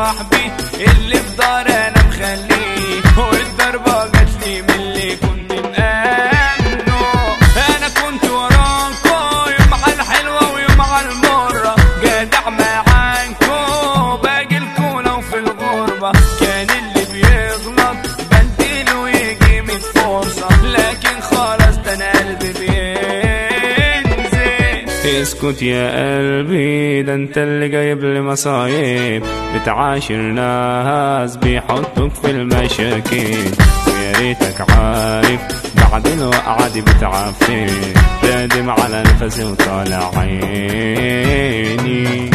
صاحبي اللي في دار انا مخليه والضربة جات لي من اللي كنت مأمنه انا كنت وراكو يوم على الحلوة ويوم على المرة جدع معاكو باجي لكو لو في الغربة كان اللي بيغلط بديله ويجي من فرصة لكن خلاص ده انا قلبي بينزل اسكت يا قلبي ده انت اللي جايب لي مصايب بتعاشر ناس بيحطوك في المشاكل ويا ريتك عارف بعد الوقعة دي بتعفن رادم على نفسي وطالع عيني